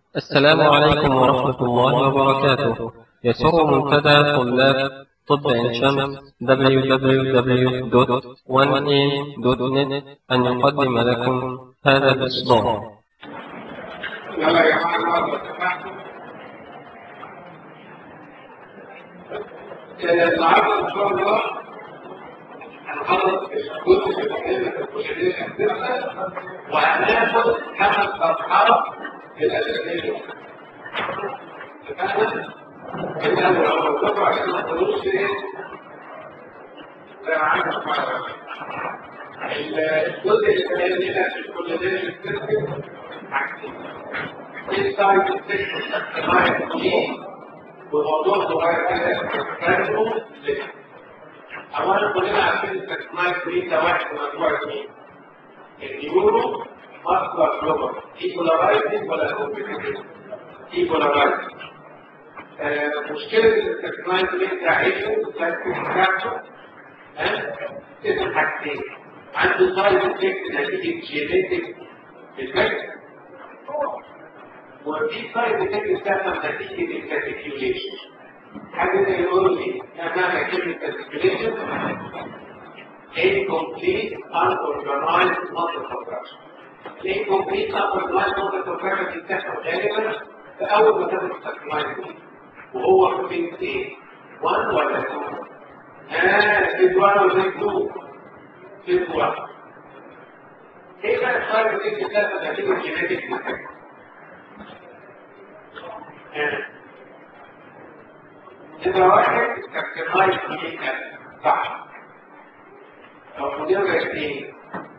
السلام عليكم ورحمة الله وبركاته يسر منتدى طلاب طب عين شمس www.1am.net أن يقدم لكم هذا الإصدار يلا يا جماعه النهارده اتفقتوا النهارده ان شاء الله هنخلص الجزء اللي كلمه الكليه الاساسيه وهناخد خمس صفحات الاساسيه اتفقنا؟ الاول اول دفعه عشان ما تقولوش ايه زي ما عندك الجزء اللي كان لنا في الكليه الاساسيه حاجتين inside the picture معايا ايه وموضوع صغير كده كانوا ليه اولا كلنا عارفين التكنايت دي ده واحد من مجموعه اثنين النيورو ماسكولار جلوبال ايكولارايزنج ولا كومبيتيتيف ايكولارايزنج مشكله التكنايت دي بتاعته بتاعته ها اسم حاجتين عنده سايد افكت نتيجه جينيتك افكت ودي سايد افكت بتاعتها نتيجه الكاتيكيوليشن حاجه زي يقول لي يعني معنى كلمه كاتيكيوليشن incomplete unorganized muscle contraction incomplete unorganized muscle contraction دي بتحصل غالبا في اول ما تاخد التكنايت وهو في فين ايه 1 ولا 2 اه في 1 ولا 2 في 1 ايه بقى السايد افكت بتاعتها نتيجه جينيتك افكت إذا واحد كاكتمايز فيه صح لو مدير اثنين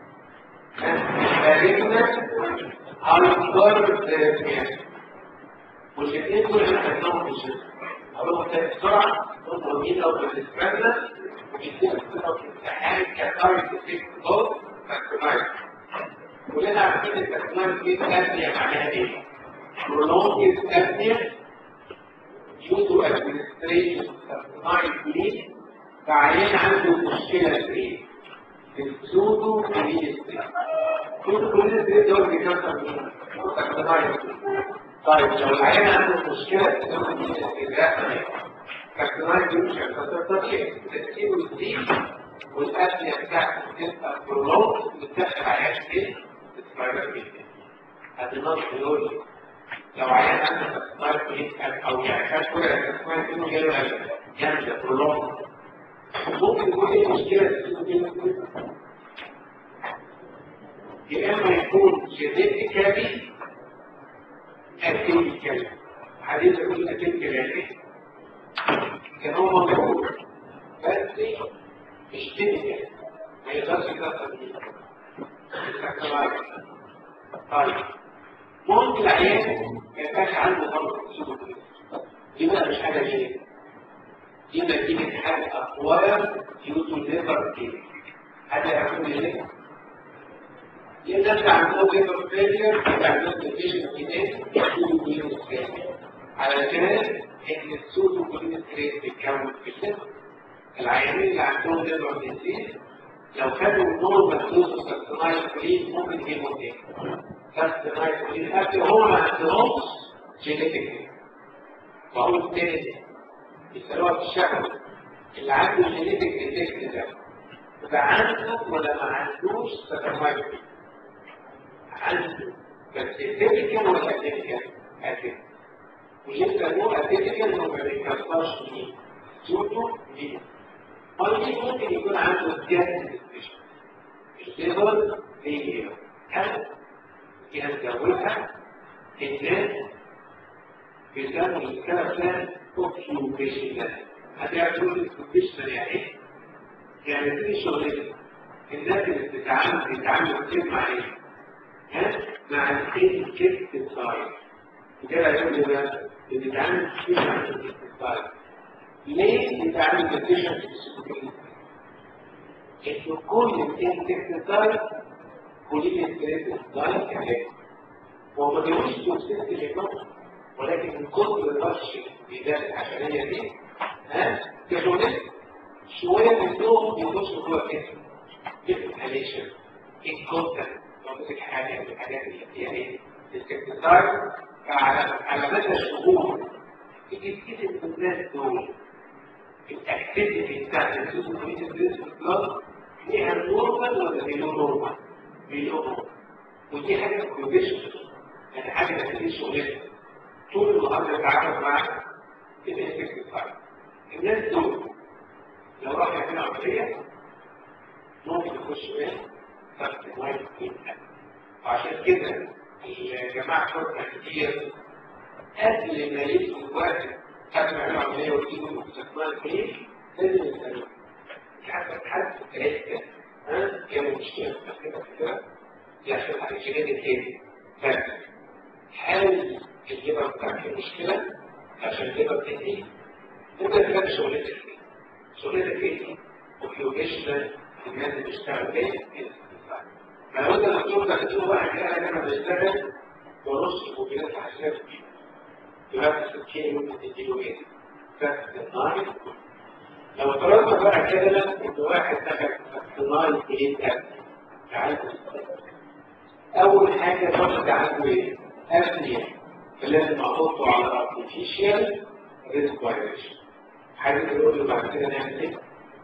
مالجنا هايبر ثيرابيا والاثنين دول احنا خدناهم في الجسم أقولهم تاني بسرعة دول مهمين أوي بالنسبة لنا وبيدينا بسرعة في الامتحان كتايب افكت أو كاكتمايز كلنا عارفين الكاكتمايز دي تابنية معناها إيه؟ prolonged apnea due to administration of chronic bleed فعيان عنده مشكلة في ايه؟ في السودو كوليستري السودو كوليستري ده اللي بيكسر مين؟ طيب لو العيان عنده مشكلة في السودو كوليستري ده كاكتنايز مش هيكسر طبيعي تأثيره يزيد والأبنية بتاعته تبقى prolonged بتدخل عيان فين؟ في هذه نص يقول لي لو عيان عنده تسمية او يعني كل تسمية انه يعمل يعمل برولونج ممكن يكون ايه مشكلة يا اما يكون جينيتيكالي اتيكالي حديث يقول اتيكالي كان هو موجود بس مش تيكالي ما يقدرش يكسر طيب ممكن العيان ما يبقاش عنده ضغط سلوك دي بقى مش حاجه ليه دي نتيجه حاجه اقوال يوتو ليبر كيس هذا يعمل ايه؟ لان انت عندهم ليبر فيلير يبقى عندهم ديفيشن كينيز يسودو كولين ستريس علشان ان السودو كولين ستريس بيتكون في الليبر العيانين اللي عندهم ليبر ديزيز لو خدوا نورمال دوز سكتنايل كولين ممكن يجيبوا ايه؟ كاستمايز الأكل هو ما عندهمش جينيتيك فهو الثاني يسألوها في الشهوة اللي عنده جينيتيك ديتكت ده يبقى عنده ولا ما عندوش ستمايز عنده بس اتيكال ولا اتيكال؟ اتيكال ويسألوه اتيكال انه ما بيكسرش مين؟ صوته مين؟ طيب ممكن يكون عنده زيادة الليفر في هل يتجوزها الناس بيسموا الكلام ده اوكيوبيشنال هتعرفوا الاوكيوبيشنال يعني ايه؟ يعني دي شغلتها الناس اللي بتتعامل بيتعاملوا كتير مع ايه؟ ها؟ مع الكيس كيس سايد كده يقول لي بقى بتتعامل كتير مع الكيس سايد ليه بتتعامل كتير مع الكيس انه كل الكيس سايد كلية الثلاثة ضعيف كذلك هو ما بيقولش توكسيس الهيبوت ولكن من كتر الرش بذات الحشرية دي ها كشغلت شوية منهم بيخشوا جوه الجسم انهاليشن انكونتنت لو مسك حاجة من الحاجات اللي هي ايه الاستكتسار فعلى على مدى الشهور تيجي تقيس الناس دول الاكتيفيتي بتاعت السوبرميت بريس بلس ليها نورمال ولا بيلو نورمال؟ بيلو نورمال ودي حاجه كونديشن يعني حاجه ما تديش شغلتها طول النهار بتتعامل مع الافكت بتاعها الناس دول لو راح يعملوا عمليه ممكن يخش ايه؟ تحت المايك وعشان كده الجماعه فرقه كتير قبل ما يجوا الوقت قبل ما يعملوا عمليه ويجيبوا استثمار كبير لازم يسالوا حتى حد ثلاثه ها جابوا مشكله كده كده يحصل على جنين الثاني هل الجبر بتاعك مشكله عشان كده بتدي انت كده شغلتك ايه؟ شغلتك ايه؟ اوكيوبيشنال الناس اللي بتشتغل ايه؟ ما لو انت دكتور ده تقول واحد قال انا بشتغل ورص وبينات حساسات دلوقتي 60 ممكن تديله ايه؟ فك النايل لو افترضنا بقى كده ان واحد دخل في النايل جديد تعالى اول حاجه ضغط عنده ايه؟ ابنيه فلازم احطه على ارتفيشال ريسبيريشن حاجه يقول له بعد كده نعمل ايه؟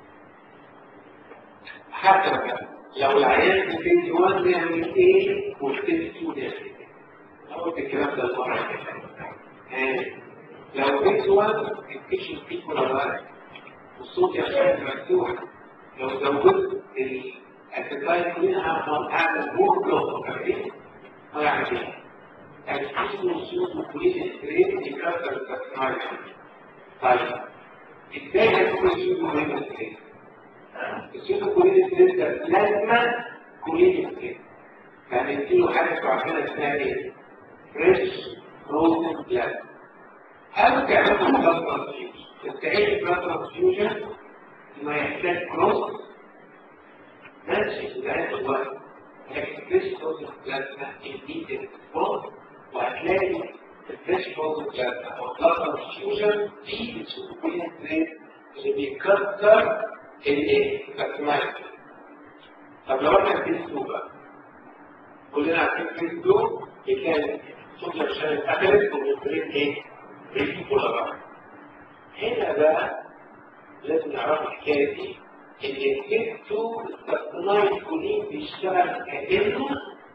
حتى بقى لو العيان في فيز 1 نعمل ايه وفيز 2 نعمل ايه؟ قلت الكلام ده المره اللي لو فيز 1 الكيشن فيه ولا والصوت يا مفتوح لو زودت الاسيتايل منها هعمل مور بلوك فاكرين؟ هيعمل ايه؟ الكيشن والصوت وكلين ستريت يكسر الاسيتايل طيب ازاي هتكون الصوت مهم ستريت؟ الصوت كلين ستريت ده لازمه كلين ستريت فهنديله حاجه تعرفين اسمها ايه؟ فريش روزن بلاد هل تعملوا بلاد ترانسفيوجن؟ تستعيد بلاد ترانسفيوجن ما يحتاج كروس ماشي في ذات الوقت لكن فريش روزن بلازما انفيتد فوق وهتلاقي الفريش روزن بلازما او بلاد ترانسفيوجن دي بتشوف كل التريد اللي بيكسر الايه؟ الاسماك طب لو احنا في بقى كلنا عارفين في السوق كان صوت عشان اتقفلت وبيبريد ايه؟ بريد بولارا هنا بقى لازم نعرف الحكايه دي ان الكتو التصنيع الكلين بيشتغل كانه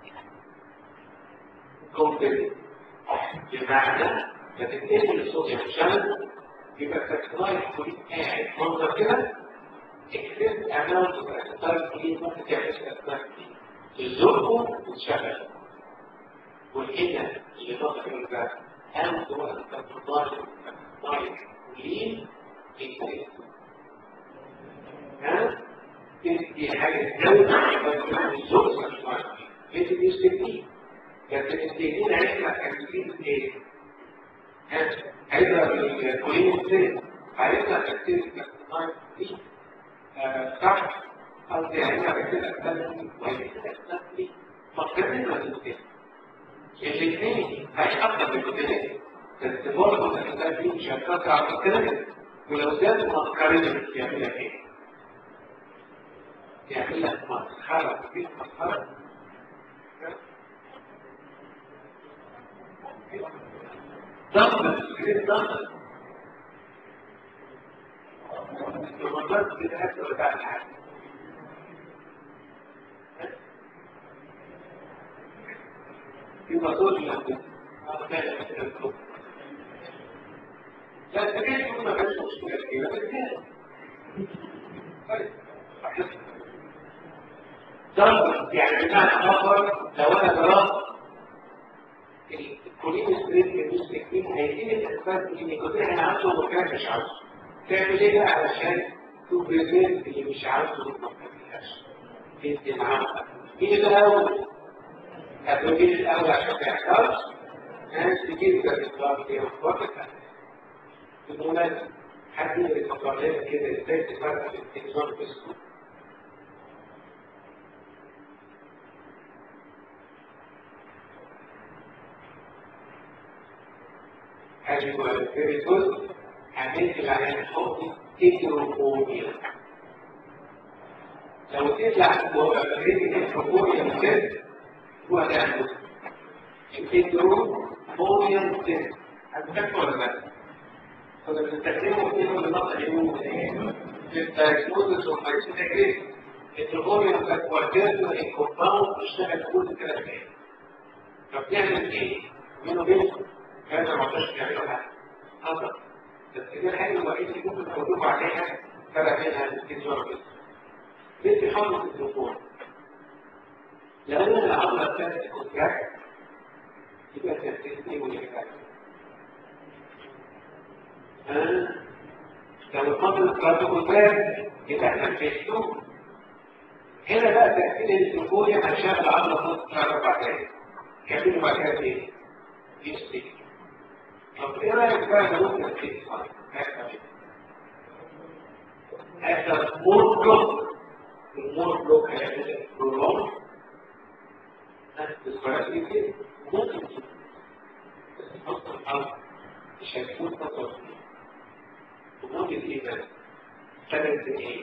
كومبيتنت بمعنى فتتقفل الصوت عشان يبقى التصنيع الكلين قاعد منظر كده اكسس اماونت اوف التصنيع الكلين ممكن تعمل التصنيع الكلين الزرقه وتشغل والهنا اللي نطق الباب أنت وأنت تطالب طيب لين الكريم ها تدي حاجة جودة الزرقة شوية انت بيستفيد بس التهدين عندك تكتيب ايه؟ ها عايزة الكريم ازاي؟ عايزة تكتيب تكتيب صح؟ قصدي عايزة تكتيب تكتيب وعايزة تكتيب فكرني ما تكتيب الاثنين هيحقق الكتاب بس برضه الكتاب دي مش هتقطع على الكتاب ولو زاد مسخرين يعمل لك ايه؟ يعمل لك مسخرة في مسخرة ضمن السكرين ضمن المرات كده هتبقى بتاع الحاجة يبقى صوت لك لا تكاد يكون ما كانش مشكلة كده بس ضرب يعني بمعنى آخر لو أنا ضربت الكولين ستريت المستكين هيديني الأسباب اللي كنت أنا عاوزه وما مش عاوزه تعمل إيه بقى علشان تبريزنت اللي مش عاوزه ما تعملهاش تدي معاك مين الأول؟ هتقولي الأول عشان ما يحصلش ناس كتير كانت بتطلع فيها وقت بالمناسبة حد يفكر لنا كده ازاي تفرق الانتظام في السوق حاجة في جزء عملت العيان الحوضي تيتروفوبيا لو تطلع تيتروفوبيا كده هو ده التيترو تربونيوم تيست هتفكر ولا لا؟ كنا بنستخدمه في من نقطة اليوم في الدايجنوزس والمايسيتيك ريسك التربونيوم كانت وردته الكومباوند بتشتغل كل ثلاث ايام فبنعمل ايه؟ بينه وبينكم هذا ما تقدرش تعمله حاجه حصل بس دي الحاجه الوحيده اللي ممكن تقولوا عليها فرق بينها الانتظار بس مثل حمله التليفون لو انا العضله بتاعت الكونتراكت يبقى تنفيذ ولا لو الفضل بتاعت الكونتراكت يبقى تنفيذه هنا بقى تأثير التليفون هتشغل عضله فوق ثلاث اربع دقايق كملوا بعد كده ايه؟ يستيك طب ايه رايك بقى لو ممكن تستيك هذا مور بلوك المور بلوك هيعمل برولونج بالطريقه دي كده ممكن بس اصلا الارض مش هتكون فتره وممكن ايه بقى؟ ثلاث دقايق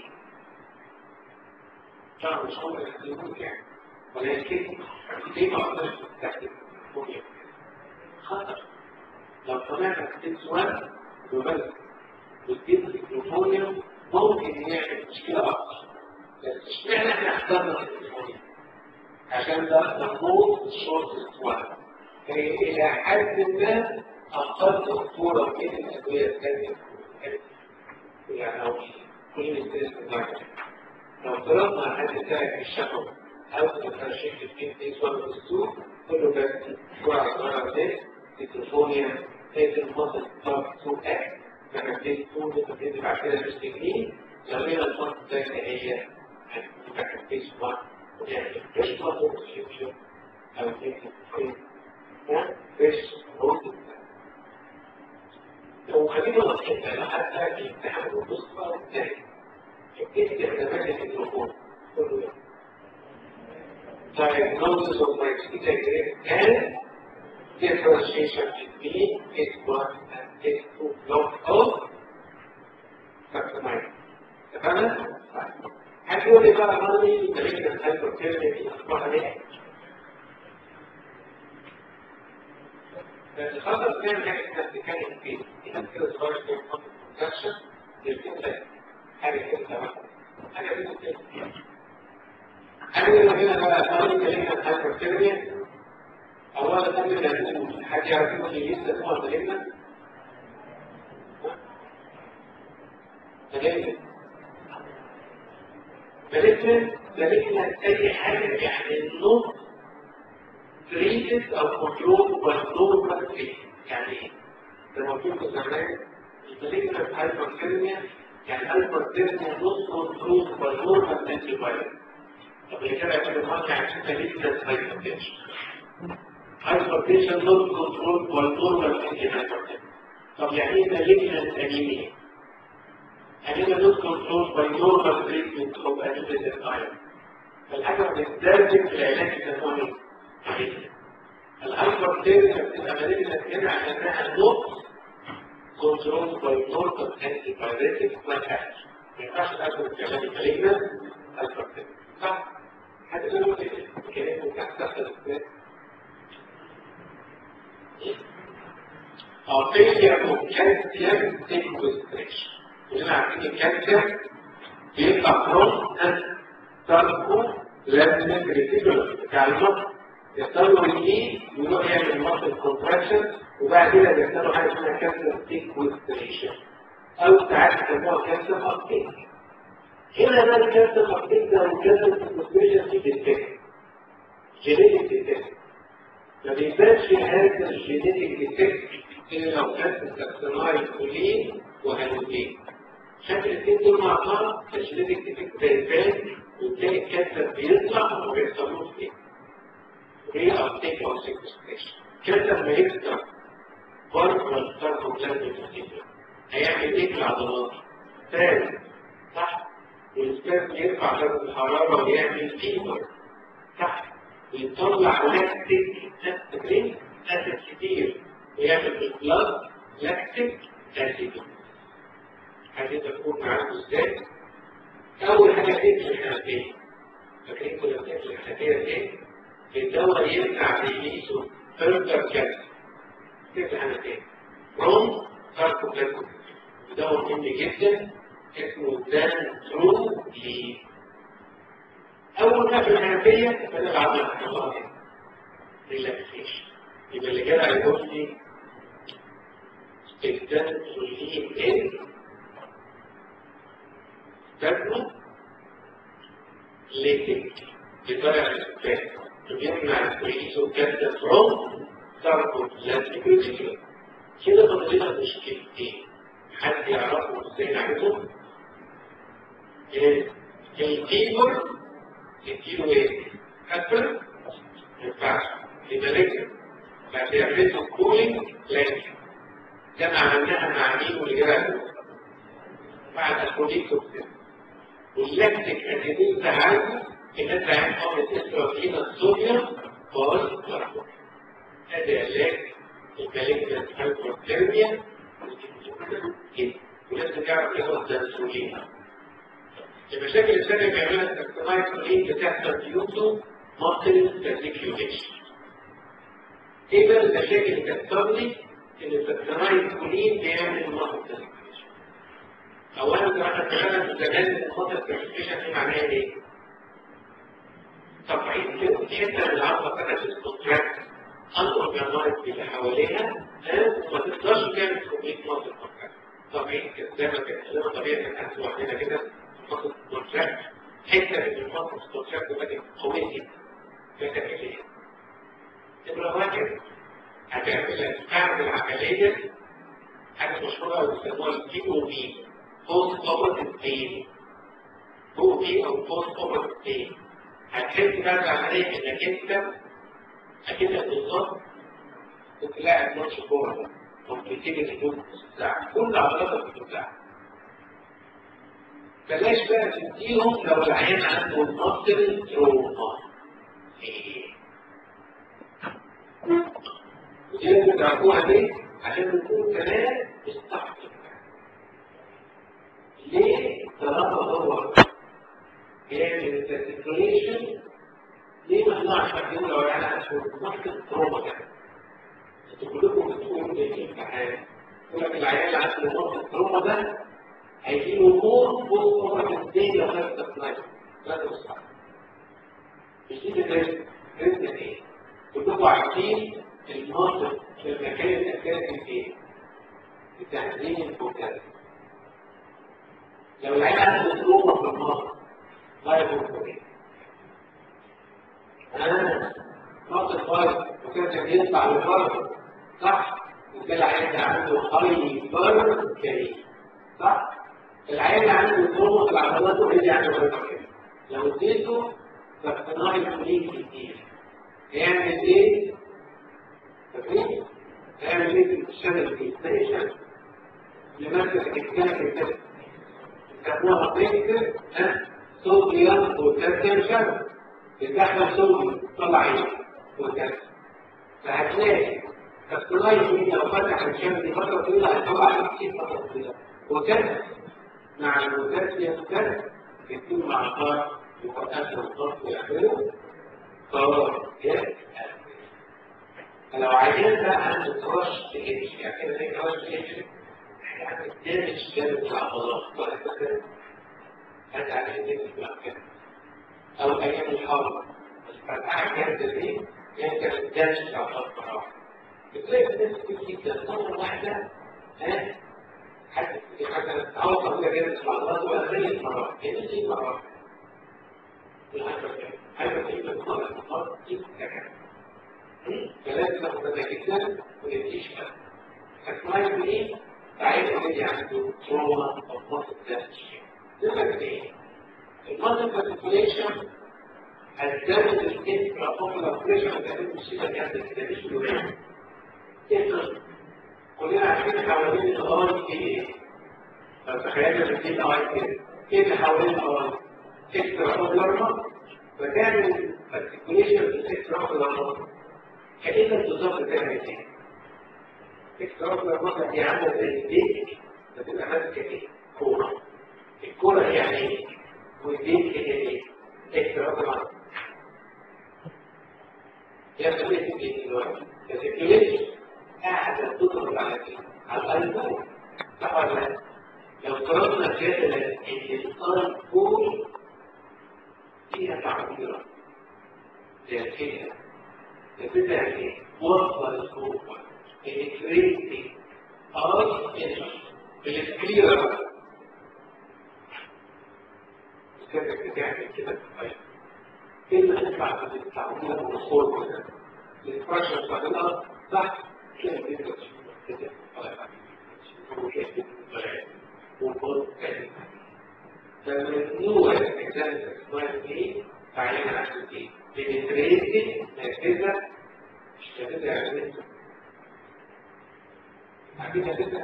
طبعا مش هو اللي هيكون يعني ولكن ليه ما اقدرش استخدم فوبيا خطر لو طلعنا كتير سؤال ببلد وتجيب الكتروفونيوم ممكن يعمل مشكلة أكتر بس اشمعنى احنا اخترنا الكتروفونيوم عشان ده مفروض الشورت سؤال هي إلى حد ما أقل خطورة من الأدوية الثانية يعني لو كل الناس لو طلبنا حد تاني الشفوي أو تترشيك في الكيس ولا السوق كله بس جرعة صغيرة ده التليفونيا هي المصل طب سوق أكل فكتبت طول وتبتدي بعد كده تستجنين لو هي المصل ده هي هتبقى كيس واحد يعني مش مصل الشيوشة أو تكتب في بس روت لو خلينا نصحيح حتى يمتحن النصفة والتاني استخدامات التليفون كله ده diagnosis of myasthenia gravis and differentiation between H1 and H2 block of customized. تمام؟ هتقول لي بقى مالي بريد الهايبرتيرميا دي اخبارها ايه؟ الخطر كان حاجه اسمها تكاليف فيه اذا كده صغير في الخطر كونتاكشن للفكره حاجه كده تمام حاجه كده أنا هنا بقى أنا كلمة هايبرتيرميا أولا قبل ما نقول حد يعرف لي لسه اسمها كلمة كلمة كلمة كلمة أي حاجة يعني النوت تريتد أو كنترول والنورمال تريتد يعني إيه؟ زي ما قلت زمان الكلمة هايبرتيرميا يعني هايبرتيرميا نوت كنترول والنورمال انتي فايروس طب هي كده يعتبر مصنع عشان تجيب هايبرتنشن هايبرتنشن نوت كنترول والنورمال انتي هايبرتنشن طب يعني ايه مالجنت انيميا؟ انيميا نوت كنترول باي نورمال تريتمنت اوف انيميا الايرون فالحاجه بتدرج في العلاج الدموي الهايبرتنشن بتبقى مالجنت هنا عشانها نوت كنترول باي نورمال انتي بايريتك لايك اكشن ما ينفعش الاكل في علاج المالجنت هايبرتنشن صح؟ حد يقول لي كلامه كان تحت الاسباب أو failure of calcium sequestration كلنا عارفين الكالسيوم بيطلع from تركه لازم ريتيكولر بتاع المصل يحصل له ريليز ويروح يعمل مصل كونتراكشن وبعد كده بيحصل له حاجه اسمها كالسيوم سيكوستريشن او ساعات يسموها كالسيوم ابتيك هنا بقى الكالسيوم ابتيك ده والكالسيوم سيكوستريشن في ديتكت جينيتك ديتكت ما بيبانش هذا الجينيتك ديتكت إلا لو كانت التكسناي كولين وهالوتين شكل الاثنين دول مع بعض الجينيتك ديتكت بيبان وتلاقي الكانسر بيطلع وما بيحصلوش ايه هي ابتيك او سيكوستريشن كانسر ما يكتر بره الساركوبلازميك هيعمل ايه في العضلات؟ ثاني صح والسبب يرفع درجه الحراره ويعمل فيبر صح ويطلع لاكتيك اسيد اسيد كتير ويعمل في البلاد لاكتيك اسيد عايزين تكون معاكم ازاي؟ اول حاجه تقفل الحنفيه فاكرين كنا بنقفل الحنفيه ازاي؟ الدواء يمنع ريليسه فيرتر كالسيوم كيف انا تاني from sarcoplasmic وده مهم جدا اسمه دان ثرو لي اول ما في الحنفيه بنلعب الحصان ريلاكسيشن يبقى اللي جاي هيقول لي الدان ثرو لي ايه تبني ليتك بطريقه الاسباب بيمنع الكويس وكذا فروم sarcoplasmic reticulum كده فضلنا مشكلتين حد يعرفه ازاي نعملهم الكيبورد يديله ايه؟ ابل ما ينفعش يبقى لكن بعد يعملوا كولينج لكن ده ما عملناها مع مين والجراد مع الالكوليك توكسين واللاكتيك اسيدين ده عايزه ان انت عايز حاطط استروجين الصوديوم باي كاربون ادي علاج المالجنت هايبوثيرميا ولازم تعرف ايه هو الانسولين المشاكل الثانيه بيعملها التكتونايت بتحصل ديوتو ماسل ريتيكيوليشن ايه بقى المشاكل اللي بتحصل لي ان التكتونايت كولين بيعمل ماسل ريتيكيوليشن اولا زي ما احنا اتفقنا في زمان الماسل ريتيكيوليشن دي معناها ايه؟ تبعيد كده الحته اللي العضله بتاعت الكونتراكت الاورجانايز اللي حواليها وما تقدرش تعمل كميه ماسل كونتراكت طبيعي كده زي ما كان زي ما طبيعي كان عندي لوحدنا كده ماسل كونتراكت حته من الماسل كونتراكت بقت قويه جدا فكره ايه؟ نمره واحد هتعمل لك بعد العمليه حاجه مشهوره قوي بيسموها البي او بي بوست اوبرتيف بين او بي او بوست اوبرتيف بين هتحس بعد العمليه انك انت اكنك بالظبط كنت لاعب ماتش كوره وبتيجي تدوم ساعه كل عضلاتك بتوجع بلاش بقى تديهم لو العيان عنده مصل تروما ودي بتعرفوها ليه؟ عشان نكون كمان مستحقق ليه؟ طالما هو بيعمل التكنيشن ليه ما نطلعش فاكرين لو العيان عنده مصل تروما كده انتوا كلكم بتقولوا زي في امتحان يقول لك العيال عنده مصل التروما ده هيجي له مور فوق طبعا ازاي لو خد تقنيه لا ده صح مش دي الرزق رزق ايه؟ كلكم عارفين المصل في المكان الاساسي فين؟ في تهذيب الفوكات لو العيال عنده تروما في المصل لا يكون ايه؟ انا مصل فايت وكان بيطلع لبره صح وده العيان ده عنده هاي بر كريم صح العيان اللي عنده تروما في العضلات اوريدي عنده بر كريم لو اديته فاقتناعي كلين كتير هيعمل ايه؟ فاكرين؟ هيعمل ايه في الشغل في الستيشن لمركز الكتاب كده يسموها بيكتر صوديوم وكالسيوم شغل بتدخل صوديوم طلع عينك وكالسيوم فهتلاقي الصنايع دي لو فتح الشمس دي فتره طويله هيطلع عليه كتير فتره طويله وكذا مع البوتاسيوم كذا يكون مع الطار يقدم الضغط ويعمله طار جاز فلو عيان بقى عنده كراش تهش يعني كده زي كراش تهش يعني دامج جامد في العضلات وهكذا هذا عليه دامج بقى كده او ايام الحرب الفتحه جامده دي يمكن الدمج في العضلات مراحل بتلاقي الناس كتير جدا مرة واحدة ها حتى حتى تعوض كده جامد في العضلات وأغنية مرات يعني دي مرات والهايبر هايبر كلمة مرة مرات دي كمان فلازم ناخد بالنا جدا ونمشيش بقى هتلاقي ايه؟ عايز اوريدي عنده تروما او مصل دامج نمرة ايه؟ المصل مانيبيوليشن هتزود الانترا اوبولار بريشر بتاعت المصيبه دي عندك كده مش مهم كلنا عارفين حوالين الاي ايه لو تخيلنا ان في الاي كده ايه اللي حوالين الاي اكسترا اوبلر فتعمل ارتكوليشن بالاكسترا اوبلر كانك بالظبط بتعمل ايه اكسترا اوبلر دي عامله زي الديك فتبقى ماسكه ايه كوره الكوره يعني ايه والديك هي ايه اكسترا اوبلر يعمل ايه في الديك دلوقتي ارتكوليشن قاعدة تضرب على ايه؟ على الايفون صح ولا لا؟ لو فرضنا جدلا ان الايفون فيها تعبيرات ذاتية بتبدأ ايه؟ وصل الصوفة الكريتي اي الكليرة كانت بتعمل كده طيب ايه اللي هيطلع من التعبير والصور كده؟ الفراشة بتاعت الارض صح؟ تلاقي كده كده فممنوع الإنسان الاستثمار فيه تعليم عن الدين بنتريد نافذة مش نافذة يعني عارفين نافذة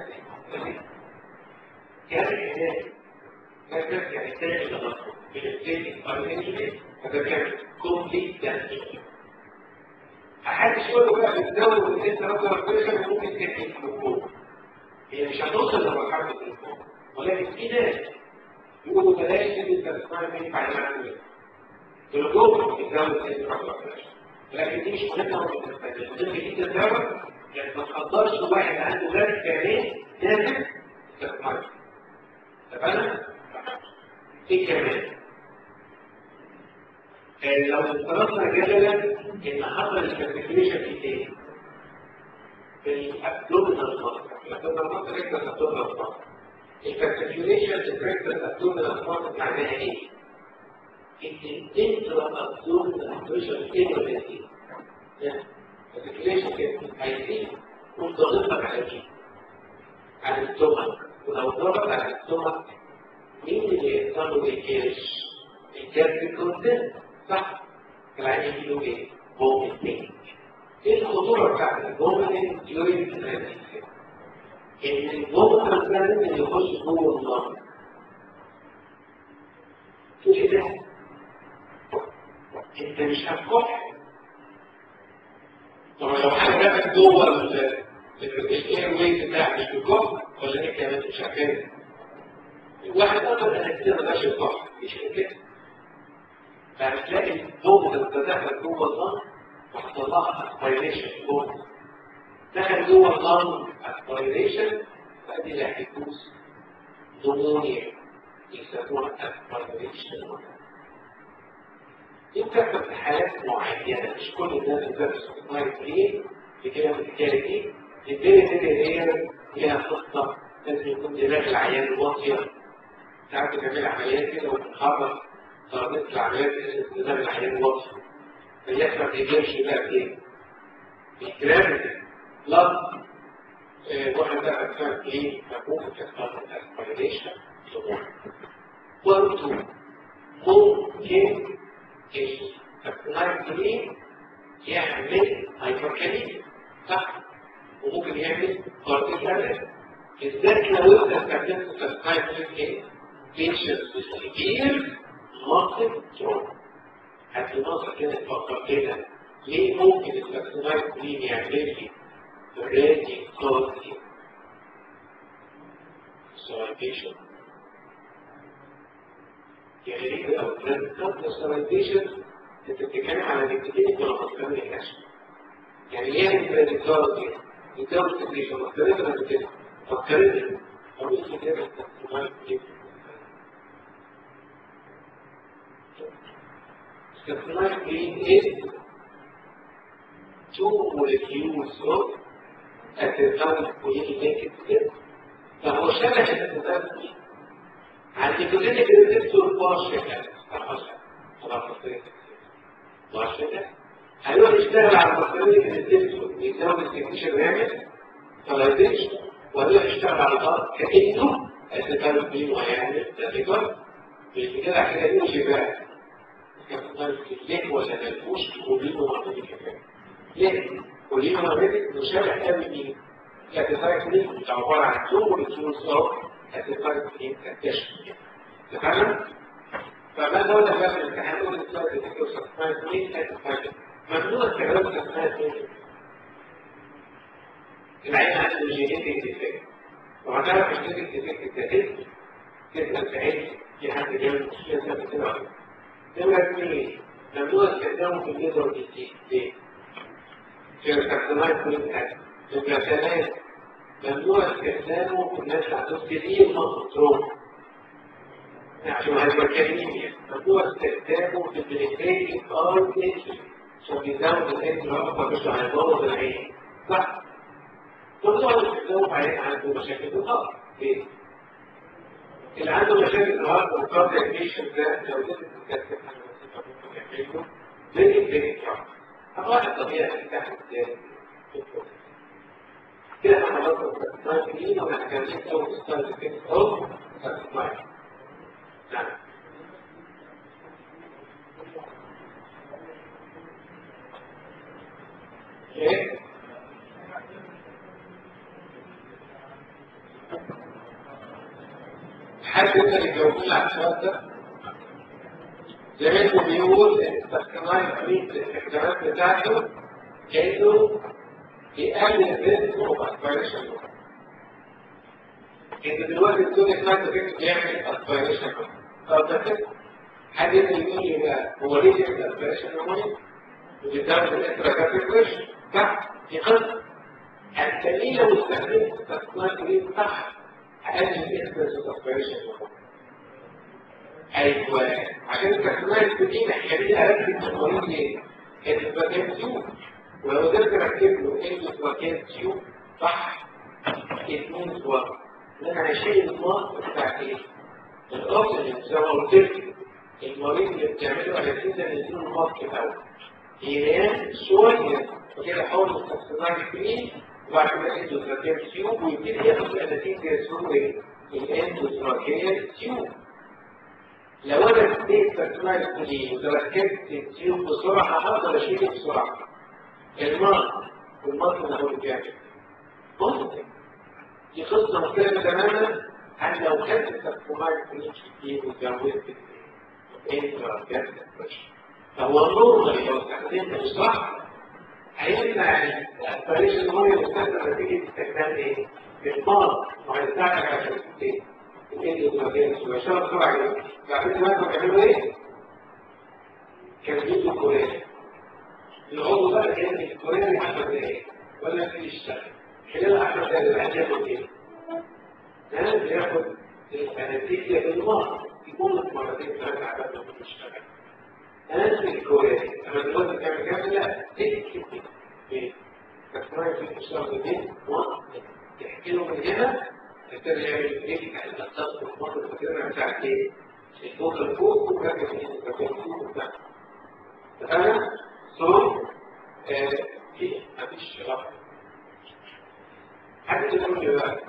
كان هناك نافذة يعني تاني لغاية بنتريد فاينانشالي فده كان كومبليت دانشالي محدش يقول له بقى بتزود انت رقم الفيشن ممكن تحكي الحكومة هي مش هتوصل لمرحلة الحكومة ولكن في ناس يقولوا بلاش انت تسمعي ما ينفع يعمل الجمهور يتزود انت رقم الفيشن لكن دي مش مهمة ولا تستخدم مهم جدا تتزود يعني ما تقدرش واحد عنده ذلك كمان لازم تسمعي تمام؟ ايه كمان؟ لو افترضنا جدلا ان حصل الكالكوليشن في ايه؟ في الابدومينال ماسك الابدومينال ماسك ريكتس ابدومينال ماسك الكالكوليشن في ريكتس ابدومينال ماسك معناها ايه؟ ان الانترا ابدومينال بريشر ايه ولا ايه؟ الكالكوليشن كده هيزيد وتضغطك على ايه؟ على الستومك ولو ضغط على الستومك مين اللي يحصل له الكيرش؟ الكيرش كونتنت صح العين يجيله ايه فوميتنج ايه الخطوره بتاعت الفوميتنج ديورينج البريجنسي ان الفوميتنج لازم يخش جوه النار ايه ده انت مش هتكح طب لو حاجه جابت جوه الاير ويز بتاعك مش بتكح ولا ايه كمان مش هكذا الواحد قدر ان يكتب ماشي الكح مش كده فهتلاقي الضوء اللي دخل جوه الظن وحصل لها اسبيريشن جوه دخل جوه الظن اسبيريشن فادي اللي هيدوس ضمونيا يسموها اسبيريشن دي بتحصل في حالات معينه مش كل الناس بتدرس سايت ايه في كده الحكايه دي الدنيا دي هي ليها خطه لازم يكون دماغ العيان واطيه ساعات بتعمل عمليات كده وتتحرك تربيط العمليات استخدام العيان واضح فيحصل ايجابش بقى فين الجرافيتي بلس واحد بقى اكثر ايه مفهوم تحصل الاسبيريشن برضه ممكن السبلايم يعمل هايبركاليميا صح وممكن يعمل كارديو بالذات لو انت استخدمت سبلايم ايه patients with severe muscle trauma هتلاحظ كده تفكر كده ليه ممكن الفاكسينات كلين يعمل لي رادي كوزي سوالبيشن يعني ليه لو كانت سوالبيشن انت بتتكلم على دكتين ولا مصدر الكشف يعني ليه رادي كوزي يتم تكليف مختلفة من كده فكرتني أقول كده الفاكسينات كلين Supply green is two molecules of acetyl CoA فهو شبه الاسيتال عند كلينيك ريسبتور بارشل بارشل هيروح يشتغل على البكتيريا ريسبتور يساوي السكتيشن ويعمل فلايزيشن ويروح يشتغل على الارض كانه اسيتال كلين وهيعمل تذكر مش كده حاجه دي مش بقى ليه ولا ملفوش كلينو مغناطيسي كمان ليه؟ كلينو مغناطيسي مشابه قوي مين؟ الاتفاقين عبارة عن تو مولكيولز اوف اتفاقين كاتشن تمام؟ فما دولة بقى في الامتحان دول السلايد اللي توصل اسمها اثنين اتفاقين ممنوع استخدام اسمها اثنين العين عنده جينيتك ديفكت وهتعرف الجينيتك ديفكت ده ايه؟ تسأل ساعتها في حد جاي مشكلة كده نمرة اثنين ممنوع استخدامه في الليزر دي ليه؟ في الكارتنايت كلين الغسالات ممنوع استخدامه في الناس اللي عندهم كتير مصروف عشان هايبركاليميا ممنوع استخدامه في البريفيتنج ار عشان بيزود الانتر اكتر مش هيبوظ العين صح؟ ممنوع استخدامه في عيان عنده مشاكل في الهارت ليه؟ اللي عنده مشاكل في الهارت والكاردياك بيشنت ده لو جبت تتكتب عن الوظيفه ممكن يعمل له زي البريك طبعا الطبيعي بتاعه ازاي؟ كده احنا خلصنا التسمية وهنكمل اول ستايل كده اهو تسمية نعم ايه حد يقدر يجاوبني على السؤال ده؟ زي ما بيقول التسمية في الاستخدامات بتاعته انه يقلل الريسك اوف اسبيريشن انت دلوقتي بتقول لك ما تفكر بيعمل اسبيريشن طب ده كده حد يقدر يقول لي بقى هو ليه بيعمل اسبيريشن نموني وبيزود الاكسترا بريشر صح دي قصه انت ليه لو استخدمت التسمية دي صح هقلل الاكسترا اسبيريشن ايوه عشان التسمية دي محتاجين اركز في المريض ايه؟ الاسبيريشن ولو قدرت اركب له انجلس وكان تيوب صح اتنين صور انا هشيل الماسك بتاع ايه؟ الاوكسجين زي ما قلت لك المريض اللي بتعمله انستيزيا نديله الماسك الاول ينام شويه وكده حاول يستخدمها فري وبعد كده اندوتراكيال تيوب ويبتدي ياخد الانستيزيا ثرو ايه؟ الاندوتراكيال تيوب لو انا اديت تسمعت فري وركبت التيوب بسرعه هقدر اشيله بسرعه المرض والمرض اللي هو بيعمل ممكن دي قصة مختلفة تماما عن لو كانت التقومات كلها كتير وزودت انترا جاست فهو النورمال لو استخدمت مش صح هيمنع الفريش المية المستخدم نتيجة استخدام ايه؟ المرض وهيساعدك عشان ايه؟ الاندوتراكيال ويشتغل بسرعة جدا بعدين دلوقتي بيعملوا ايه؟ كان فيديو كوريا العضو بقى كان الكوريا 10 دقايق ولا في الشهر خلال 10 دقايق الواحد ياخد ايه؟ ها بياخد الانستيزيا بالمرض يكون مرتين ثلاثة عدد ما بتشتغل ها الكوريا اما دلوقتي بتعمل كام لا تكتب ايه؟ تسمعي في الشهر دي تحكي له من هنا تبتدي يعمل ايه؟ يعني تتصل بالمرض الفكرة بتاعت ايه؟ الفوق الفوق وكاتب الفوق بتاعت تمام؟ ثم في مفيش رفض حد يقول لي بقى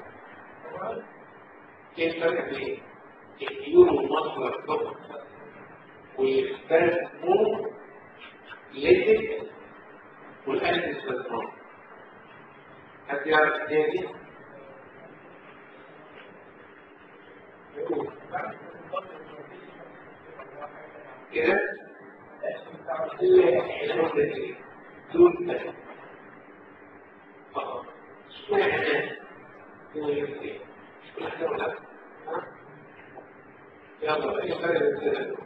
ايه الفرق بين الديون المصدر فقط ويستخدموا ليتك والألف استثمار حد يعرف ايه دي؟ كده دون فقط يلا اي فرق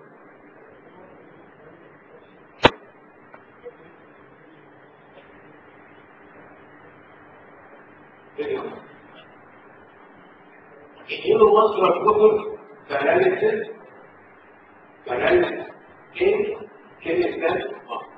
يجيله مصدر كفر فلالة فلالة كلمة كلمة ثالث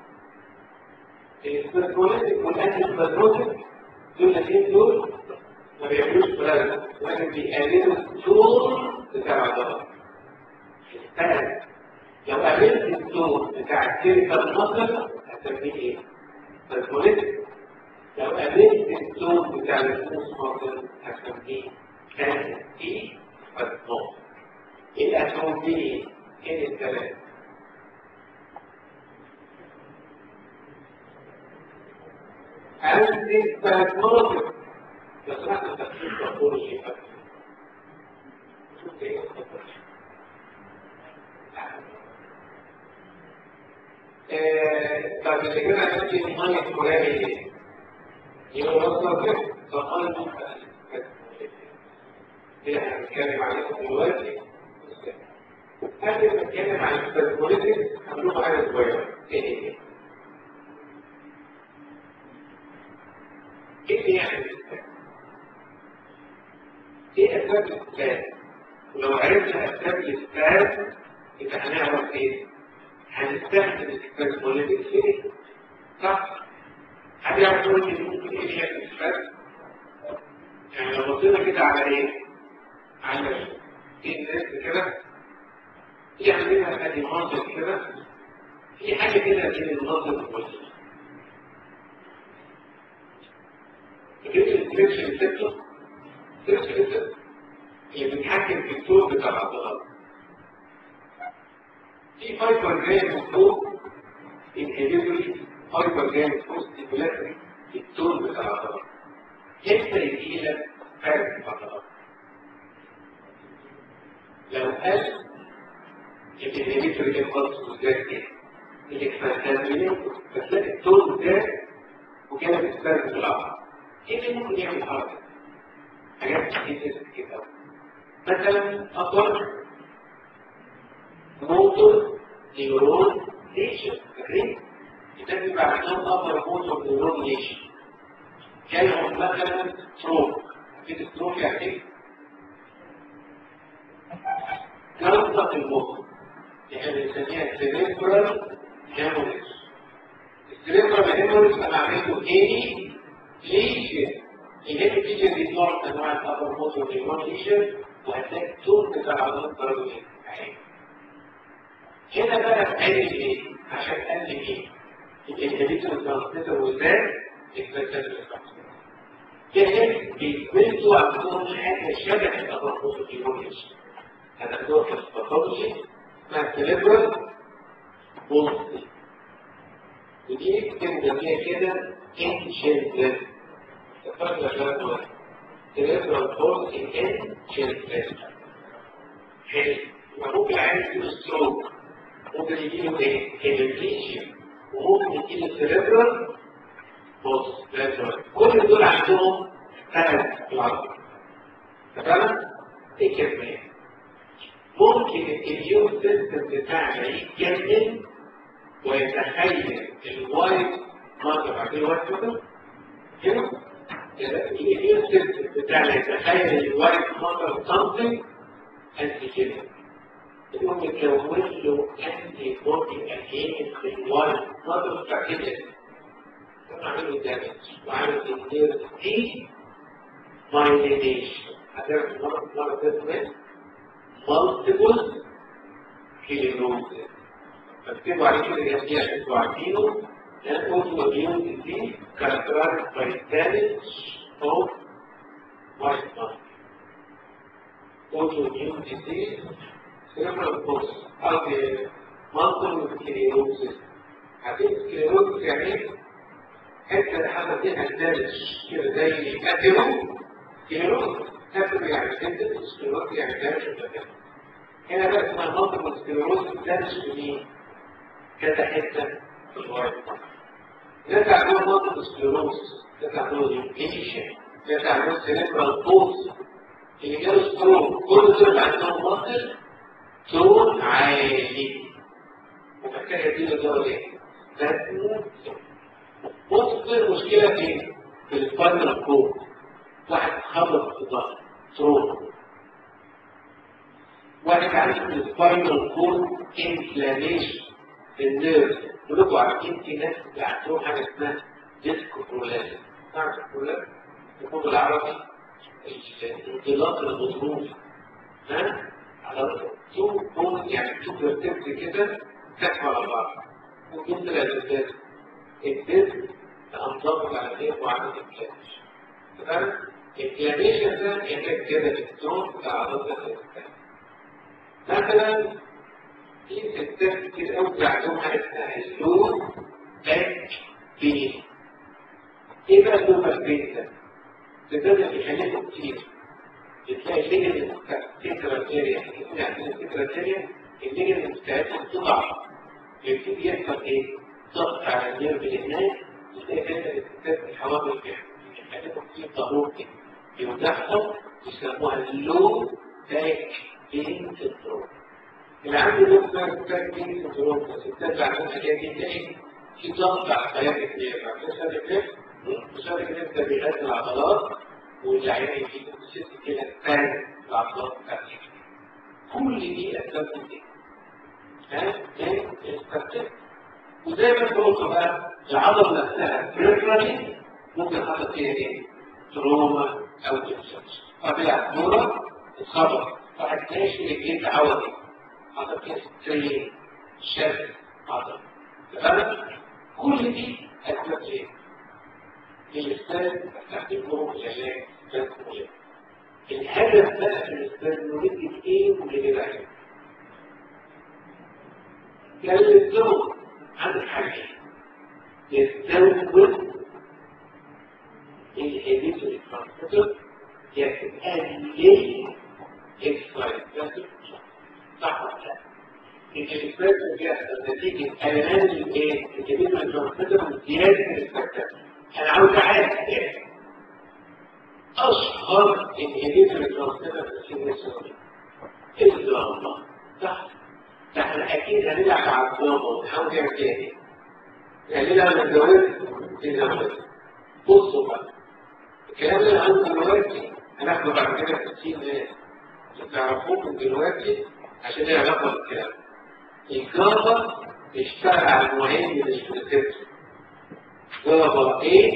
الاسبرتوليتك والانتسبرتوليتك دول الاثنين دول ما بيعملوش بلازما لكن بيقللوا الطول بتاع العضلات الثالث لو قللت الطول بتاع الكيريكال مصر هتسميه ايه؟ اسبرتوليتك لو قللت الطول بتاع الفلوس مصر هتسميه انتي اسبرتول الاتوم دي ايه الثلاث أنت تتناظر يصنع التفكير تقول شيء طب اللي كده عندي المية الفلاني يبقى مصدر كده فقال كده احنا بنتكلم عليكم دلوقتي قبل ما نتكلم عن البوليتكس هنقول حاجه صغيره ايه هي؟ كيف يعني الإسلام؟ ايه اسباب الاسباب ولو عرفنا اسباب الاسباب يبقى هنعرف ايه هنستخدم الاسباب ايه صح حد يعرف يقول لي ممكن ايه هي الاسباب يعني لو بصينا كده على ايه على ايه الناس كده في عندنا ادي منظر كده في حاجه كده بين المنظر والوجه فكره الكريبشن بتاعته اللي بيتحكم في الطول بتاع العضلات في فايبر جاي من فوق انهبيتوري فايبر جاي من فوق ستيمولاتوري الطول بتاع العضلات امتى يجي لك فرق في العضلات لو قال الانهبيتوري امبلس وزاد ايه الاكسانتازمين فتلاقي الطول زاد وجاب السبب في العضلة ايه اللي ممكن يعمل حركة؟ حاجات كتير كده مثلا أقول موتور نيورون ليشن فاكرين؟ الناس بيبقى عندهم أقدر موتور نيورون ليشن جالهم مثلا ستروك عارفين ستروك يعني ايه؟ جلطة المخ يعني بنسميها سيريبرال هيموريج السيريبرال هيموريج انا عملته ايه؟ ليشن الهيد فيجن دي نوع من انواع الابر موتور نيورون ليشن وهتلاقي التون بتاع العضلات الضربيه هنا بقى في عين ايه؟ عشان قال لي ايه؟ الانهبيتور ترانسميتر والذات الفلسفه كده بيثبتوا عندهم حاجه شبه الابر موتور نيورون ليشن هتاخدوها في الباثولوجي اسمها سيريبرال بولسي ودي بنسميها كده انشنت تفرق لك cerebral palsy in children. حلو ممكن عايز يجيله ستروك ممكن يجيله ايه؟ هيمبليشيا وممكن يجيله cerebral palsy كل دول عندهم ثلاث في العضل تمام؟ ايه كمان؟ ممكن الاميون سيستم بتاعنا يتجنن ويتخيل الوايت ماركر عارفين الوايت ماركر؟ كده الاميون سيستم بتاعنا يتخيل الوايت ماركر something antigen يقوم يكون له انتي بودي اجينست الوايت ماركر بتاع كده يقوم عامل له دامج وعامل انتير دي مايلينيشن هتعرف مرة مرة اسمها multiple sclerosis فاكتبوا عليه كده جنبيه عشان تبقوا عارفينه an autoimmune disease characterized by damage of white blood. Autoimmune disease, cerebral palsy, أو multiple sclerosis. عارفين sclerosis يعني ايه؟ حتة اللي حصل فيها damage كده زي أتيرو sclerosis. أتيرو يعني damage sclerosis يعني damage كده. هنا بقى اسمها multiple sclerosis damage لمين؟ كذا حتة في الوايت blood. ده تعمل منطقة سكليروسس ده تعمل انفليشن ده تعمل سيريبرال بوز اللي جاله ستروك كل دول عندهم منطق تون عالي ومحتاجة دي للدرجة ايه؟ ده بص المشكلة فين؟ في السباينال كود واحد خبط في الظهر ستروك واحد عنده السباينال كود انفلاميشن في النيرف كلكم عارفين في ناس عندهم حاجه اسمها ديسكو برولازم تعرف البرولازم يكون بالعربي الانطلاق الغضروف ها على تو بون يعني تو برتبت كده كتف على بعض ممكن طلع الديسك الديسك انضبط على غير وعمل انفلاميشن تمام الانفلاميشن ده يحتاج كده بالتون بتاع عضلات الانسان مثلا في ستات كتير قوي عندهم حاجه اسمها اللون باك بين ايه بقى اللون باك بين ده؟ بتبدا بيخليكم كتير بتلاقي الليجن سكراتيريا احنا عندنا سكراتيريا الليجن بتاعتها بتضعف يبتدي يحصل ايه؟ ضغط على النيرف اللي هناك تلاقي كده الستات الحوامل بيخليكم كتير ضروري كده يوضحهم يسموها اللون باك بين سندروم اللي عنده لوكال تاكتيك سندروم الستات اللي عندهم الحاجات دي تلاقي في ضغط على حياه الكبير عشان كده بسبب كده انت بيغذي العضلات والعين يجيب ست كده تاني العضلات بتاعتك كل دي اسباب دي ها تاني استخدام وزي ما قلت بقى العضله نفسها بريفرالي ممكن حصل فيها ايه؟ تروما او انفكشن طبيعه دورة اتخبط واحد ماشي رجلين تعودي حصل فيها سترين شد عضله تمام؟ كل دي اسباب ايه؟ الاستاذ استخدمهم العلاج التدخلي الهدف بقى في الاستاذ نريد ايه واللي بعده كلمتهم عن حاجه يستوعب الهيبيتوري ترانسميتر يتقلل اكسايتاتور صح ولا لا؟ الإثبات بيحصل نتيجة ألمان الإيه؟ الهيبيتوري ترانسميتر وزيادة الاكسايتاتور انا عاوز اعرف ايه اشهر انهبيتور ترانسميتر في السن الا الله صح ده احنا اكيد هنلعب على الضربه ونحاول نعمل ايه هنلعب على الجواز في بصوا بقى الكلام اللي عندنا دلوقتي هناخده بعد كده في 60 ناس تعرفوه من دلوقتي عشان ليه علاقه بالكلام الجافا بيشتغل على نوعين من الريسبتور جافا A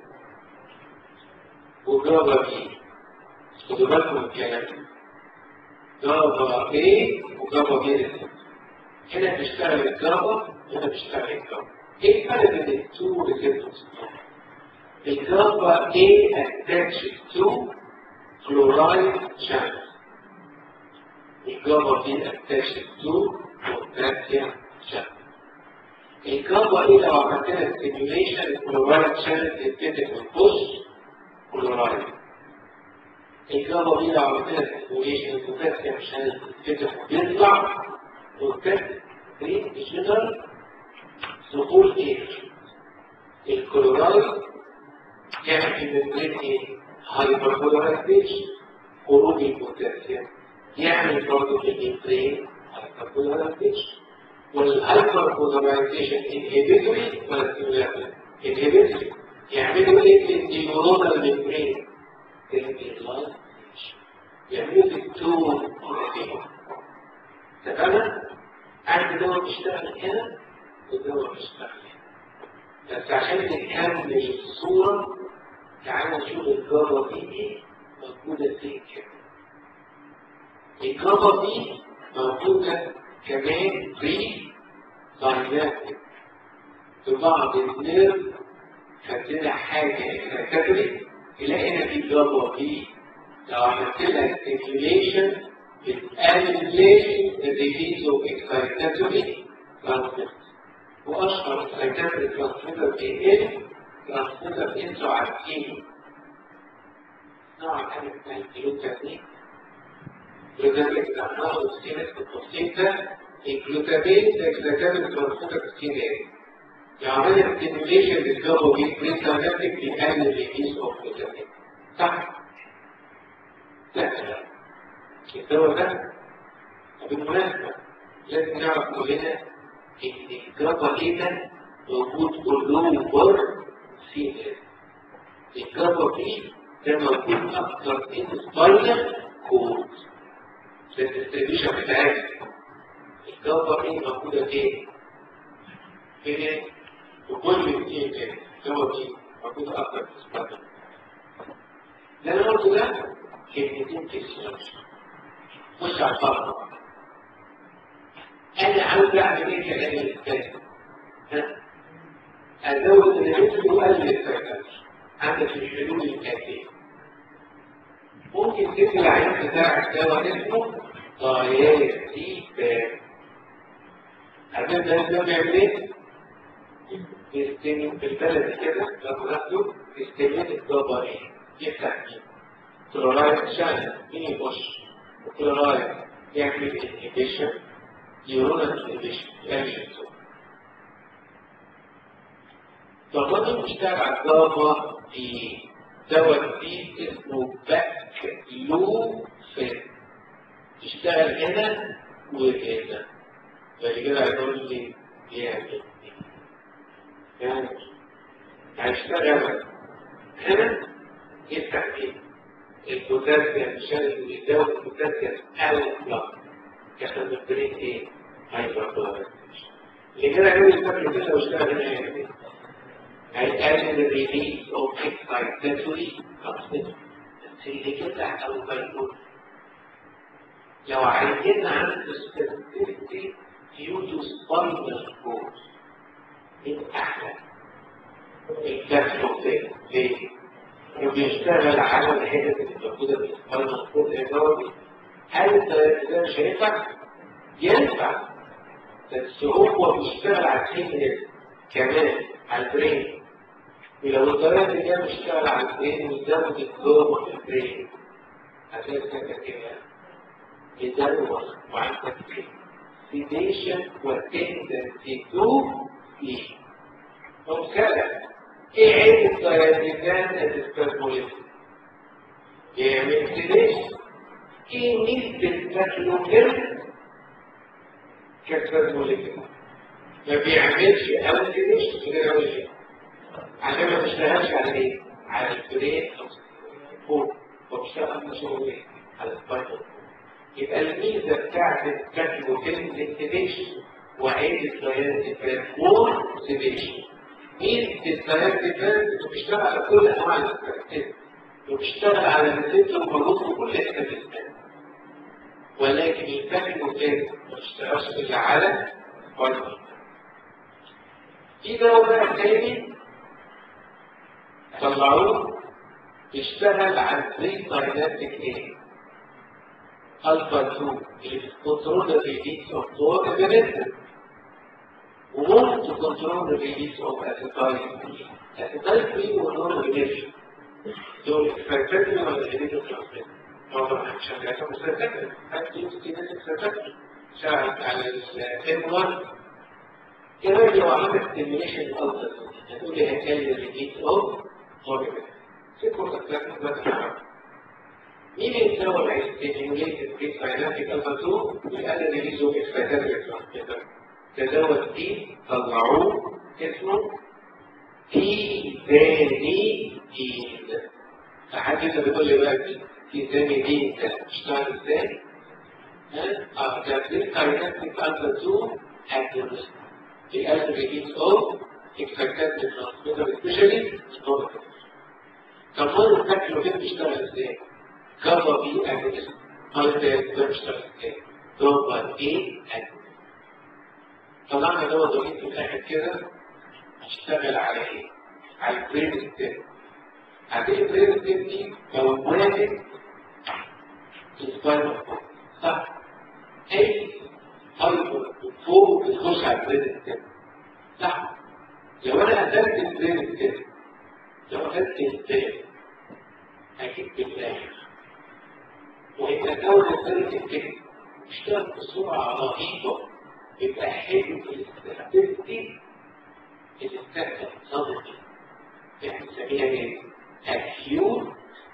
وجافا B خدوا بالكم من الكلام جافا A وجافا B هنا بيشتغل الجافا هنا بيشتغل الجافا ايه الفرق بين التو ريسبتورز الجافا A attaches to chloride channel الجافا B attaches to potassium channel الجافا ايه لو عملت لها ستيميوليشن الكلورايد شانل تتفتح وتبص كلورايد الجافا دي لو عملت لها ستيميوليشن البوتاسيوم شانل تتفتح وتطلع وتفتح جنرال ظهور ايه؟ الكلورايد يعمل في الممبرين ايه؟ هايبر كلورايديشن خروج البوتاسيوم يعمل برضه في الممبرين هايبر كلورايديشن والهايبر بولاريزيشن انهبيتوري ولا ستيمولاتوري انهبيتوري يعملوا ايه في النيورونال ميمبرين يعملوا في التون تمام عند دواء بيشتغل هنا ودواء بيشتغل هنا بس عشان نكمل الصورة تعالى نشوف الجابا دي موجودة فين كده الجابا دي موجودة كمان في دايناميك في بعض النيرف خدنا حاجة كاتيجوري تلاقي هنا في جابا دي لو عملت لها ستيميوليشن بتقلل الريليز اوف اكسايتاتوري ترانسميتر واشهر اكسايتاتوري ترانسميتر بيقل ترانسميتر انتوا عارفينه نوع حاجة اسمها الجلوتامين جلوتامين ده هناخد سيرة التفصيل ده الجلوتامين ده جلوتامين ترانسميتر كتير ايه يعمل ستيميوليشن للجابا ويك بريساناتيك بيقلل الريليز اوف جلوتامين صح؟ لا لا الدواء ده بالمناسبة لازم نعرف كلنا ان الجابا ايه ده موجود كلهم بر سي الجابا بي ده موجود اكتر من سباينال كود ده الديستريبيوشن بتاعتها الجابا ايه موجودة فين؟ فين؟ وكل الاثنين كده الجابا بي موجودة اكتر من سباينال ده انا قلت ده كلمتين في السيرش خش على الفرق انا عاوز اعمل ايه كلام الاستاذ ازود الريسك واقلل الفاكتور عندك الحلول الكافيه ممكن تدي العيان بتاعك دواء اسمه دايازيبام عارفين ده ده بيعمل ايه؟ بيستني في البلد كده لو ناخده بيستني الضبابين يفتح مين؟ كلورايد شانل مين يخش؟ كلورايد يعمل انهبيشن نيورونال انهبيشن يعمل فالراجل بيشتغل على الجافا في دواء جديد اسمه باك لو فين يشتغل هنا وهنا بعد كده هيقول لي يعمل يعني هيشتغل هنا يفتح ايه؟ البوتاسيوم شال يزود البوتاسيوم او لا يحصل بالبرين ايه؟ هايبر بولاريزيشن اللي كده يقول الفكر كده واشتغل هنا يعني هيقلل الريليز اوف اكسايتاتوري سبستنس اللي كده او بيقول لو عايزين عن specificity due to spinal cord من احلى الكاتلوفين ليه؟ انه بيشتغل على الحتت اللي موجوده في السباينال كورد الجوي هل ده مش هينفع؟ ينفع بس هو بيشتغل على السيجنال كمان على البرين ولو الطريقه دي جايه بيشتغل على البرين ويزود الجوه في البرين هتلاقي كده كده يزود وعندك sedation وتندنسي تو ايه مبكرة ايه عيب الديازيفان الاسبرموليزم يعمل sedation ايه نسبة الباكلوكيرم كالسبرموليزم ما بيعملش اول sedation غير اول شيء عشان ما تشتغلش على ايه؟ على البرين او فوق وبشتغل مشغولين على السباينال يبقى الميزه بتاعت الكاتلوكين الاكتيفيشن وعيد الديازيفان وور سيديشن ميزه الديازيفان بتشتغل على كل انواع الاستراتيجيه وبتشتغل على الريسبتور وبرضه كل الاستراتيجيات ولكن الكاتلوكين ما بتشتغلش الا على السباينال في دواء بقى تاني طلعوه يشتغل على الزي دايناميك ايه الفا 2 اللي بتكنترول الريليس اوف دور ابنتر وممكن تكنترول الريليس اوف اسيتايل اسيتايل فري ونور ريليشن دول اكسبكتوري ولا ريليتو ترانسميتر طبعا مش هنلاقيها مسيرتك هتجيب كده اكسبكتوري شغال على الام 1 كده لو عملت ستيميليشن الالفا هتقول لي هتقلل الريليس اوف دور ابنتر سيبكم تكتب بس مين الدواء اللي هيستيميوليت البريد سايناتيك الفا 2 ويقلل ريليزو اكسبكتوري ترانسميتر ده دواء جديد طلعوه اسمه تي زاني دين فحد انت بتقول لي بقى تي زاني دين ده بيشتغل ازاي؟ ها؟ اه ده بريد سايناتيك الفا 2 اكتيفيست بيقلل ريليز اوف اكسبكتوري ترانسميتر سبيشالي ستورك طب هو الفاكر كده بيشتغل ازاي؟ كفر بي اكتيفيست قال ده بيشتغل ازاي؟ دوبا ايه اكتيفيست طلعنا دواء ضريب في الاخر كده اشتغل على ايه؟ على البرين ستيب هذه البرين ستيب دي موجودة في السباينال كورد صح؟ اي هايبر فوق بتخش على البرين ستيب صح؟ لو انا قتلت البرين ستيب لو قتلت البرين اكيد بالاخر وإذا كون البرين ستيب اشتغل بسرعة رهيبة يبقى حلو في الاستاتيستي الاستاتيستي صدقي احنا نسميها ايه؟ اكيوت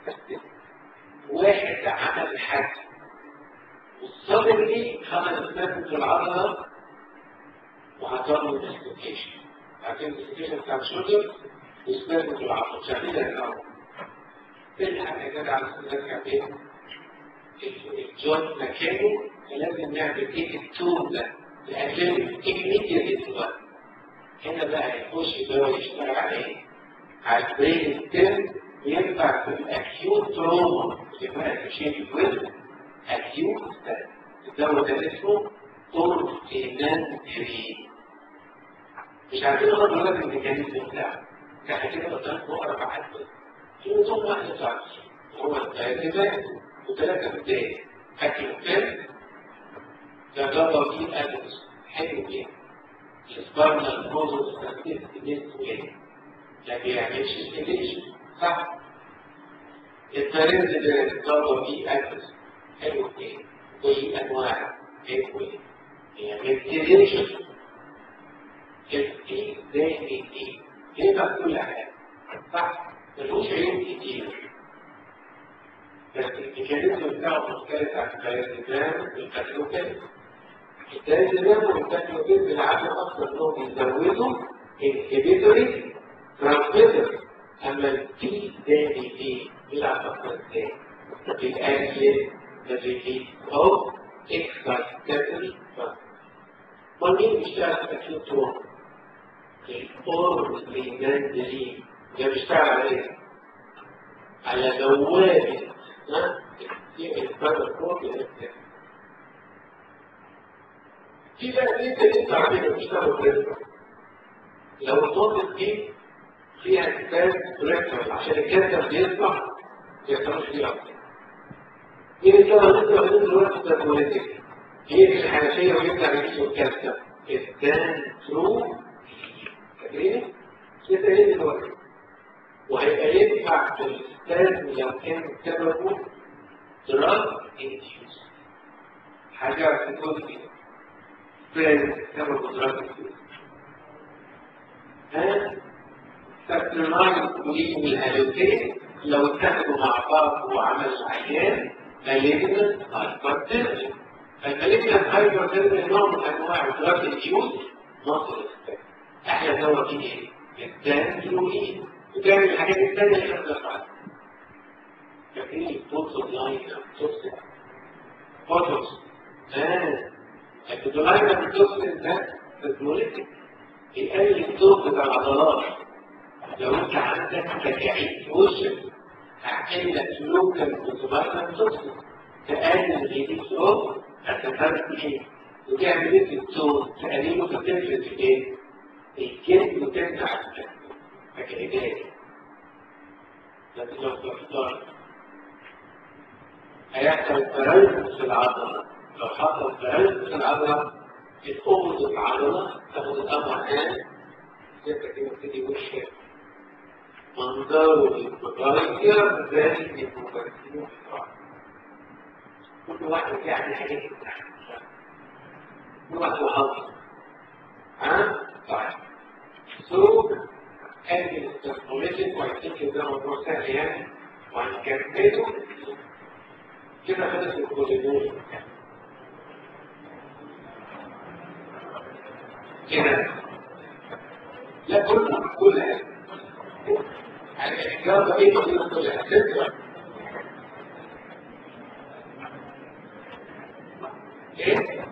واحد عمل حاجة والصدر دي خمس سنين في العضلة وحصل له ديسلوكيشن عارفين الديسلوكيشن بتاع الشولدر وسنين في العضلة شغالة الأول تلحق يا جدع ترجع فين؟ الجوينت مكانه فلازم نعمل ايه التون ده لأجل immediate دلوقتي هنا بقى هيخش دواء يشتغل على ايه؟ على البرين ستيم وينفع في الاكيوت تروما اللي بقى تشيل ويز اكيوت الدواء ده اسمه تورفينان جرين مش عارفين ناخد بالك الميكانيزم بتاعه احنا كده قدام فوق اربع حاجات في نظام واحد بتاع هو الدايزيمات وثلاثه بدايه اكل فيلم تجرب فيه أدرس حلو جدا السبارنا الموضوع استخدمت نسبة ايه ما بيعملش ستيليشن صح الفرنز اللي تجرب فيه أدرس حلو جدا كل أنواع حلو جدا يعمل ستيليشن الفي زي الدي يبقى كل حاجة صح ملوش عيوب كتير بس الميكانيزم بتاعه مختلف عن الدايزيجرام والكاتلوكين الدايزيجرام والكاتلوكين بيلعبوا اكتر انهم يزودوا انهبيتوري ترانسميتر اما التي الثاني دي بيلعب أكتر ازاي؟ بالأكل الريليز أو اكسايتاتوري فانكشن مين بيشتغل في تكليف طول؟ الأورد المندرين ده بيشتغل على ايه؟ على بوابة ها؟ البادر كود الإنسان في بقى دي تاني تعمل بيشتغل بريفر لو النقطة دي فيها كتاب بريفر عشان الكتاب بيطلع ما يحصلش فيه أكتر مين الكتاب اللي انت بتقول دلوقتي ده بوليتيك هي في الحنفية ويبدأ يجيب الكتاب الدان ثرو فاكرين؟ كده ايه دلوقتي وهيبقى ينفع في الاستاذ لو كان سببه دراج انتيوز حاجة تكون كده فين سببه دراج انتيوز ها فاكترنايز وليهم الهالوتين لو اتخذوا مع بعض وعملوا عيان مالجنت هايبرتنشن فالمالجنت هايبرتنشن نوع من انواع دراج انتيوز مصر الاستاذ احلى دواء فيه ايه؟ الدانفلوين وتعمل الحاجات الثانيه اللي احنا بنفعلها فاكرين التوكس لاين التوكس فوتوكس اه البتولاين التوكس ده فيزموليتيك بيقلل الضغط بتاع العضلات لو انت عندك تجاعيد في وشك هعمل لك لوكال بتولاين التوكس تقلل الريليس اوف هتفرق ايه وتعمل ايه في التون تقلله فتفرق في ايه الجلد وتمنع العلاج لكن لو تختار هيحصل تريث في العضلة لو حصل تريث في العضلة الأم العضلة تاخد الأمر الآن انت كده تدي وشك منظره للمتغير ذلك المفكرين كل واحد يعني حاجات كل واحد وحظه ها؟ طيب سو ادي الترانسفورميشن وهيفتكر ده موضوع سهل يعني وهنكمله كده خلص الكولينول كده لا كل كل يعني الإجابة إيه كده كل حاجة إيه؟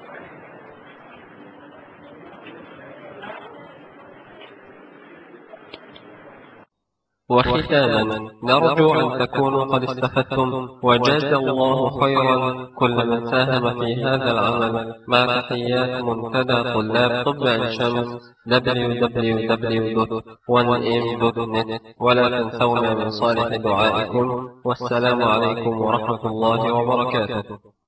وختاما نرجو أن تكونوا قد استفدتم وجاز الله خيرا كل من ساهم في هذا العمل مع تحيات منتدى طلاب طب عين شمس www.1m.net ولا تنسونا من صالح دعائكم والسلام عليكم ورحمة الله وبركاته